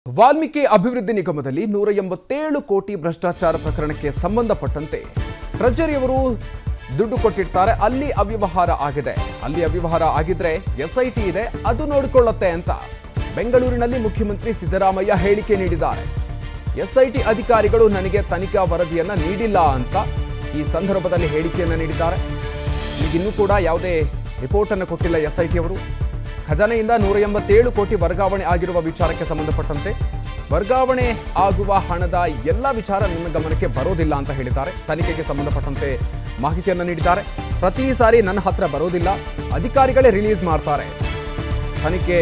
ವಾಲ್ಮೀಕಿ ಅಭಿವೃದ್ಧಿ ನಿಗಮದಲ್ಲಿ ನೂರ ಎಂಬತ್ತೇಳು ಕೋಟಿ ಭ್ರಷ್ಟಾಚಾರ ಪ್ರಕರಣಕ್ಕೆ ಸಂಬಂಧಪಟ್ಟಂತೆ ಟ್ರೆಜರಿಯವರು ದುಡ್ಡು ಕೊಟ್ಟಿರ್ತಾರೆ ಅಲ್ಲಿ ಅವ್ಯವಹಾರ ಆಗಿದೆ ಅಲ್ಲಿ ಅವ್ಯವಹಾರ ಆಗಿದ್ರೆ ಎಸ್ಐಟಿ ಇದೆ ಅದು ನೋಡಿಕೊಳ್ಳುತ್ತೆ ಅಂತ ಬೆಂಗಳೂರಿನಲ್ಲಿ ಮುಖ್ಯಮಂತ್ರಿ ಸಿದ್ದರಾಮಯ್ಯ ಹೇಳಿಕೆ ನೀಡಿದ್ದಾರೆ ಎಸ್ಐಟಿ ಅಧಿಕಾರಿಗಳು ನನಗೆ ತನಿಖಾ ವರದಿಯನ್ನ ನೀಡಿಲ್ಲ ಅಂತ ಈ ಸಂದರ್ಭದಲ್ಲಿ ಹೇಳಿಕೆಯನ್ನ ನೀಡಿದ್ದಾರೆ ಈಗಿನ್ನೂ ಕೂಡ ಯಾವುದೇ ರಿಪೋರ್ಟ್ ಅನ್ನು ಕೊಟ್ಟಿಲ್ಲ ಎಸ್ಐಟಿ ಅವರು ಖಜಾನೆಯಿಂದ ನೂರ ಎಂಬತ್ತೇಳು ಕೋಟಿ ವರ್ಗಾವಣೆ ಆಗಿರುವ ವಿಚಾರಕ್ಕೆ ಸಂಬಂಧಪಟ್ಟಂತೆ ವರ್ಗಾವಣೆ ಆಗುವ ಹಣದ ಎಲ್ಲ ವಿಚಾರ ನಿಮ್ಮ ಗಮನಕ್ಕೆ ಬರೋದಿಲ್ಲ ಅಂತ ಹೇಳಿದ್ದಾರೆ ತನಿಖೆಗೆ ಸಂಬಂಧಪಟ್ಟಂತೆ ಮಾಹಿತಿಯನ್ನು ನೀಡಿದ್ದಾರೆ ಪ್ರತಿ ಸಾರಿ ನನ್ನ ಹತ್ರ ಬರೋದಿಲ್ಲ ಅಧಿಕಾರಿಗಳೇ ರಿಲೀಸ್ ಮಾಡ್ತಾರೆ ತನಿಖೆ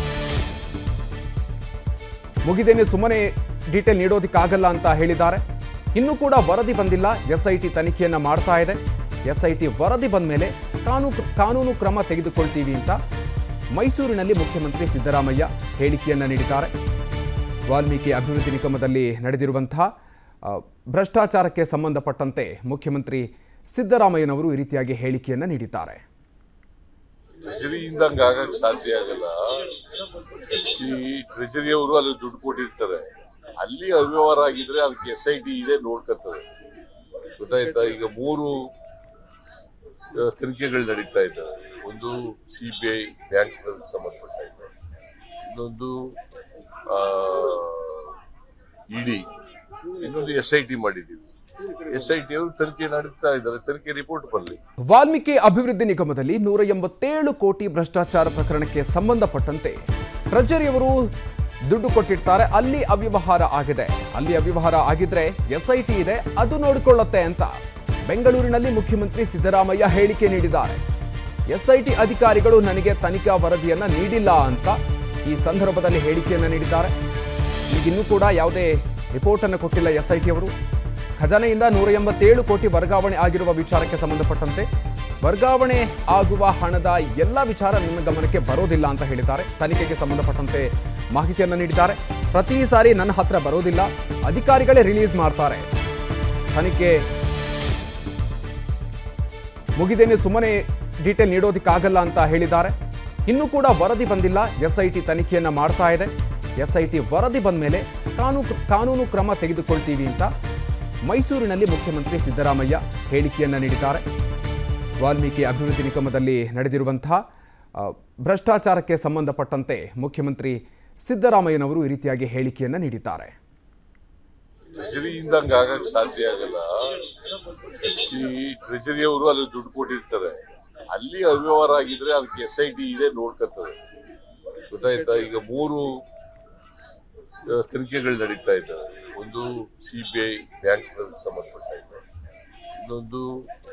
ಮುಗಿದೇನೆ ಸುಮ್ಮನೆ ಡೀಟೇಲ್ ನೀಡೋದಕ್ಕಾಗಲ್ಲ ಅಂತ ಹೇಳಿದ್ದಾರೆ ಇನ್ನೂ ಕೂಡ ವರದಿ ಬಂದಿಲ್ಲ ಎಸ್ಐಟಿ ತನಿಖೆಯನ್ನ ಮಾಡ್ತಾ ಇದೆ ಎಸ್ಐಟಿ ವರದಿ ಬಂದ ಮೇಲೆ ಕಾನೂನು ಕಾನೂನು ಕ್ರಮ ತೆಗೆದುಕೊಳ್ತೀವಿ ಅಂತ ಮೈಸೂರಿನಲ್ಲಿ ಮುಖ್ಯಮಂತ್ರಿ ಸಿದ್ದರಾಮಯ್ಯ ಹೇಳಿಕೆಯನ್ನ ನೀಡಿದ್ದಾರೆ ವಾಲ್ಮೀಕಿ ಅಭಿವೃದ್ಧಿ ನಿಗಮದಲ್ಲಿ ನಡೆದಿರುವಂತಹ ಆ, ಭ್ರಷ್ಟಾಚಾರಕ್ಕೆ ಸಂಬಂಧಪಟ್ಟಂತೆ ಮುಖ್ಯಮಂತ್ರಿ ಸಿದ್ದರಾಮಯ್ಯನವರು ಈ ರೀತಿಯಾಗಿ ಹೇಳಿಕೆಯನ್ನ ನೀಡಿದ್ದಾರೆ ಟ್ರೆಜರಿಯಿಂದ ಹಂಗ ಆಗಕ್ ಸಾಧ್ಯ ಆಗಲ್ಲ ಈ ಟ್ರೆಜರಿ ಅವರು ಅಲ್ಲಿ ದುಡ್ಡು ಕೊಟ್ಟಿರ್ತಾರೆ ಅಲ್ಲಿ ಅವ್ಯವಹಾರ ಆಗಿದ್ರೆ ಅದಕ್ಕೆ ಎಸ್ ಐ ಟಿ ಇದೆ ನೋಡ್ಕತ್ತದೆ ಗೊತ್ತಾಯ್ತಾ ಈಗ ಮೂರು ಆ, ತನಿಖೆಗಳು ನಡೀತಾ ಇದ್ದಾವೆ ಒಂದು ಸಿ ಬಿ ಐ ಬ್ಯಾಂಕ್ ಸಂಬಂಧಪಟ್ಟ ಇದೆ ಇನ್ನೊಂದು ಇಡಿ ಇನ್ನೊಂದು ಎಸ್ ಐ ಟಿ ಮಾಡಿದ್ದೀವಿ ಎಸ್ ಐ ಟಿ ಅವರು ತನಿಖೆ ನಡೆಸ್ತಾ ಇದ್ದಾರೆ ತನಿಖೆ ರಿಪೋರ್ಟ್ ಬರಲಿ ವಾಲ್ಮೀಕಿ ಅಭಿವೃದ್ಧಿ ನಿಗಮದಲ್ಲಿ ನೂರ ಎಂಬತ್ತೇಳು ಕೋಟಿ ಭ್ರಷ್ಟಾಚಾರ ಪ್ರಕರಣಕ್ಕೆ ಸಂಬಂಧಪಟ್ಟಂತೆ ಟ್ರೆಜರಿಯವರು ದುಡ್ಡು ಕೊಟ್ಟಿರ್ತಾರೆ ಅಲ್ಲಿ ಅವ್ಯವಹಾರ ಆಗಿದೆ ಅಲ್ಲಿ ಅವ್ಯವಹಾರ ಆಗಿದ್ರೆ ಎಸ್ಐಟಿ ಇದೆ ಅದು ನೋಡಿಕೊಳ್ಳುತ್ತೆ ಅಂತ ಬೆಂಗಳೂರಿನಲ್ಲಿ ಮುಖ್ಯಮಂತ್ರಿ ಸಿದ್ದರಾಮಯ್ಯ ಹೇಳಿಕೆ ನೀಡಿದ್ದಾರೆ ಎಸ್ಐಟಿ ಅಧಿಕಾರಿಗಳು ನನಗೆ ತನಿಖಾ ವರದಿಯನ್ನ ನೀಡಿಲ್ಲ ಅಂತ ಈ ಸಂದರ್ಭದಲ್ಲಿ ಹೇಳಿಕೆಯನ್ನ ನೀಡಿದ್ದಾರೆ ಈಗಿನ್ನೂ ಕೂಡ ಯಾವುದೇ ರಿಪೋರ್ಟ್ ಅನ್ನು ಕೊಟ್ಟಿಲ್ಲ ಎಸ್ಐಟಿ ಅವರು ಖಜಾನೆಯಿಂದ ನೂರ ಎಂಬತ್ತೇಳು ಕೋಟಿ ವರ್ಗಾವಣೆ ಆಗಿರುವ ವಿಚಾರಕ್ಕೆ ಸಂಬಂಧಪಟ್ಟಂತೆ ವರ್ಗಾವಣೆ ಆಗುವ ಹಣದ ಎಲ್ಲ ವಿಚಾರ ನಿಮ್ಮ ಗಮನಕ್ಕೆ ಬರೋದಿಲ್ಲ ಅಂತ ಹೇಳಿದ್ದಾರೆ ತನಿಖೆಗೆ ಸಂಬಂಧಪಟ್ಟಂತೆ ಮಾಹಿತಿಯನ್ನು ನೀಡಿದ್ದಾರೆ ಪ್ರತಿ ಸಾರಿ ನನ್ನ ಹತ್ರ ಬರೋದಿಲ್ಲ ಅಧಿಕಾರಿಗಳೇ ರಿಲೀಸ್ ಮಾಡ್ತಾರೆ ತನಿಖೆ ಮುಗಿದೇನೆ ಸುಮ್ಮನೆ ಡೀಟೇಲ್ ನೀಡೋದಕ್ಕಾಗಲ್ಲ ಅಂತ ಹೇಳಿದ್ದಾರೆ ಇನ್ನೂ ಕೂಡ ವರದಿ ಬಂದಿಲ್ಲ ಎಸ್ಐಟಿ ತನಿಖೆಯನ್ನ ಮಾಡ್ತಾ ಇದೆ ಎಸ್ಐಟಿ ವರದಿ ಬಂದ ಮೇಲೆ ಕಾನೂನು ಕಾನೂನು ಕ್ರಮ ತೆಗೆದುಕೊಳ್ತೀವಿ ಅಂತ ಮೈಸೂರಿನಲ್ಲಿ ಮುಖ್ಯಮಂತ್ರಿ ಸಿದ್ದರಾಮಯ್ಯ ಹೇಳಿಕೆಯನ್ನ ನೀಡಿದ್ದಾರೆ ವಾಲ್ಮೀಕಿ ಅಭಿವೃದ್ಧಿ ನಿಗಮದಲ್ಲಿ ನಡೆದಿರುವಂತಹ ಆ, ಭ್ರಷ್ಟಾಚಾರಕ್ಕೆ ಸಂಬಂಧಪಟ್ಟಂತೆ ಮುಖ್ಯಮಂತ್ರಿ ಸಿದ್ದರಾಮಯ್ಯನವರು ಈ ರೀತಿಯಾಗಿ ಹೇಳಿಕೆಯನ್ನ ನೀಡಿದ್ದಾರೆ ಟ್ರೆಜರಿಯಿಂದ ಹಂಗ ಆಗಕ್ ಸಾಧ್ಯ ಆಗಲ್ಲ ಈ ಟ್ರೆಜರಿ ಅವರು ಅಲ್ಲಿ ದುಡ್ಡು ಕೊಟ್ಟಿರ್ತಾರೆ ಅಲ್ಲಿ ಅವ್ಯವಹಾರ ಆಗಿದ್ರೆ ಅದಕ್ಕೆ ಎಸ್ ಐ ಟಿ ಇದೆ ನೋಡ್ಕತ್ತದೆ ಗೊತ್ತಾಯ್ತಾ ಈಗ ಮೂರು ಆ, ತನಿಖೆಗಳು ನಡೀತಾ ಇದ್ದಾವೆ ಒಂದು ಸಿ ಬಿ ಐ ಬ್ಯಾಂಕ್ ಸಂಬಂಧಪಟ್ಟ ಇದೆ ಇನ್ನೊಂದು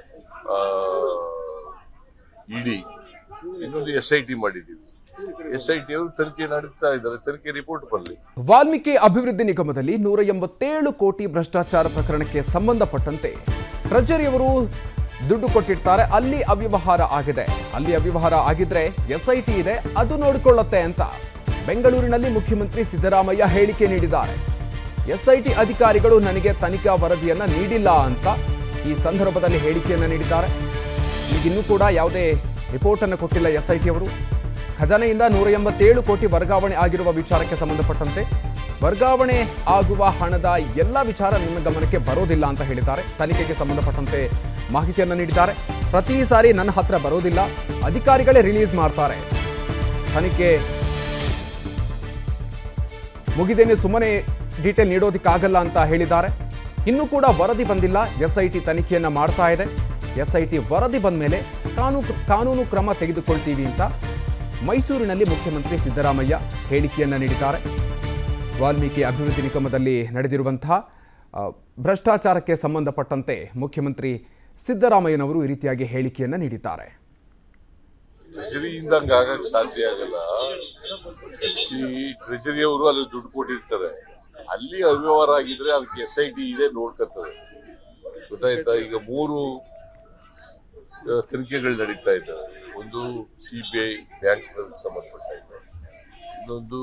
ಇಡಿ ಇನ್ನೊಂದು ಎಸ್ ಐ ಟಿ ಮಾಡಿದ್ದೀವಿ ಎಸ್ ಐ ಟಿ ಅವರು ತನಿಖೆ ನಡೆಸ್ತಾ ಇದ್ದಾರೆ ತನಿಖೆ ರಿಪೋರ್ಟ್ ಬರಲಿ ವಾಲ್ಮೀಕಿ ಅಭಿವೃದ್ಧಿ ನಿಗಮದಲ್ಲಿ ನೂರ ಎಂಬತ್ತೇಳು ಕೋಟಿ ಭ್ರಷ್ಟಾಚಾರ ಪ್ರಕರಣಕ್ಕೆ ಸಂಬಂಧಪಟ್ಟಂತೆ ಟ್ರೆಜರಿಯವರು ದುಡ್ಡು ಕೊಟ್ಟಿರ್ತಾರೆ ಅಲ್ಲಿ ಅವ್ಯವಹಾರ ಆಗಿದೆ ಅಲ್ಲಿ ಅವ್ಯವಹಾರ ಆಗಿದ್ರೆ ಎಸ್ಐಟಿ ಇದೆ ಅದು ನೋಡಿಕೊಳ್ಳುತ್ತೆ ಅಂತ ಬೆಂಗಳೂರಿನಲ್ಲಿ ಮುಖ್ಯಮಂತ್ರಿ ಸಿದ್ದರಾಮಯ್ಯ ಹೇಳಿಕೆ ನೀಡಿದ್ದಾರೆ ಎಸ್ಐಟಿ ಅಧಿಕಾರಿಗಳು ನನಗೆ ತನಿಖಾ ವರದಿಯನ್ನ ನೀಡಿಲ್ಲ ಅಂತ ಈ ಸಂದರ್ಭದಲ್ಲಿ ಹೇಳಿಕೆಯನ್ನ ನೀಡಿದ್ದಾರೆ ಈಗಿನ್ನೂ ಕೂಡ ಯಾವುದೇ ರಿಪೋರ್ಟ್ ಅನ್ನು ಕೊಟ್ಟಿಲ್ಲ ಎಸ್ಐಟಿ ಅವರು ಖಜಾನೆಯಿಂದ ನೂರ ಎಂಬತ್ತೇಳು ಕೋಟಿ ವರ್ಗಾವಣೆ ಆಗಿರುವ ವಿಚಾರಕ್ಕೆ ಸಂಬಂಧಪಟ್ಟಂತೆ ವರ್ಗಾವಣೆ ಆಗುವ ಹಣದ ಎಲ್ಲ ವಿಚಾರ ನಿಮ್ಮ ಗಮನಕ್ಕೆ ಬರೋದಿಲ್ಲ ಅಂತ ಹೇಳಿದ್ದಾರೆ ತನಿಖೆಗೆ ಸಂಬಂಧಪಟ್ಟಂತೆ ಮಾಹಿತಿಯನ್ನು ನೀಡಿದ್ದಾರೆ ಪ್ರತಿ ಸಾರಿ ನನ್ನ ಹತ್ರ ಬರೋದಿಲ್ಲ ಅಧಿಕಾರಿಗಳೇ ರಿಲೀಸ್ ಮಾಡ್ತಾರೆ ತನಿಖೆ ಮುಗಿದೇನೆ ಸುಮ್ಮನೆ ಡೀಟೇಲ್ ನೀಡೋದಕ್ಕಾಗಲ್ಲ ಅಂತ ಹೇಳಿದ್ದಾರೆ ಇನ್ನೂ ಕೂಡ ವರದಿ ಬಂದಿಲ್ಲ ಎಸ್ಐಟಿ ತನಿಖೆಯನ್ನ ಮಾಡ್ತಾ ಇದೆ ಎಸ್ಐಟಿ ವರದಿ ಬಂದ ಮೇಲೆ ಕಾನೂನು ಕಾನೂನು ಕ್ರಮ ತೆಗೆದುಕೊಳ್ತೀವಿ ಅಂತ ಮೈಸೂರಿನಲ್ಲಿ ಮುಖ್ಯಮಂತ್ರಿ ಸಿದ್ದರಾಮಯ್ಯ ಹೇಳಿಕೆಯನ್ನ ನೀಡಿದ್ದಾರೆ ವಾಲ್ಮೀಕಿ ಅಭಿವೃದ್ಧಿ ನಿಗಮದಲ್ಲಿ ನಡೆದಿರುವಂತಹ ಆ, ಭ್ರಷ್ಟಾಚಾರಕ್ಕೆ ಸಂಬಂಧಪಟ್ಟಂತೆ ಮುಖ್ಯಮಂತ್ರಿ ಸಿದ್ದರಾಮಯ್ಯನವರು ಈ ರೀತಿಯಾಗಿ ಹೇಳಿಕೆಯನ್ನ ನೀಡಿದ್ದಾರೆ ಟ್ರೆಜರಿಯಿಂದ ಹಂಗ ಆಗಕ್ ಸಾಧ್ಯ ಆಗಲ್ಲ ಈ ಟ್ರೆಜರಿ ಅವರು ಅಲ್ಲಿ ದುಡ್ಡು ಕೊಟ್ಟಿರ್ತಾರೆ ಅಲ್ಲಿ ಅವ್ಯವಹಾರ ಆಗಿದ್ರೆ ಅದಕ್ಕೆ ಎಸ್ ಐ ಟಿ ಇದೆ ನೋಡ್ಕತ್ತದೆ ಗೊತ್ತಾಯ್ತಾ ಈಗ ಮೂರು ಆ, ತನಿಖೆಗಳು ನಡೀತಾ ಇದ್ದಾವೆ ಒಂದು ಸಿ ಬಿ ಐ ಬ್ಯಾಂಕ್ ಸಂಬಂಧಪಟ್ಟ ಇದೆ ಇನ್ನೊಂದು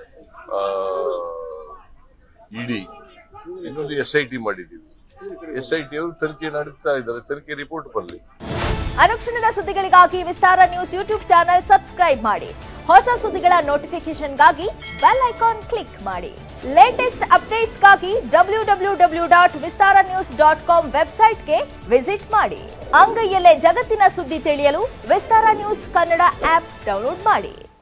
ಇಡಿ ಇನ್ನೊಂದು ಎಸ್ ಐ ಟಿ ಮಾಡಿದ್ದೀವಿ ಎಸ್ ಐ ಟಿ ಅವರು ತನಿಖೆ ನಡೆಸ್ತಾ ಇದ್ದಾರೆ ತನಿಖೆ ರಿಪೋರ್ಟ್ ಬರಲಿ ಅನುಕ್ಷಣದ ಸುದ್ದಿಗಳಿಗಾಗಿ Vistara news YouTube channel subscribe ಮಾಡಿ ಹೊಸ ಸುದ್ದಿಗಳ ನೋಟಿಫಿಕೇಶನ್ಗಾಗಿ ಬೆಲ್ ಐಕಾನ್ ಕ್ಲಿಕ್ ಮಾಡಿ ಲೇಟೆಸ್ಟ್ ಅಪ್ಡೇಟ್ಸ್ಗಾಗಿ W W W dot Vistara news dot com ವೆಬ್ಸೈಟ್ಗೆ ವಿಸಿಟ್ ಮಾಡಿ ಅಂಗೈಯಲ್ಲೇ ಜಗತ್ತಿನ ಸುದ್ದಿ ತಿಳಿಯಲು Vistara news Kannada app download ಮಾಡಿ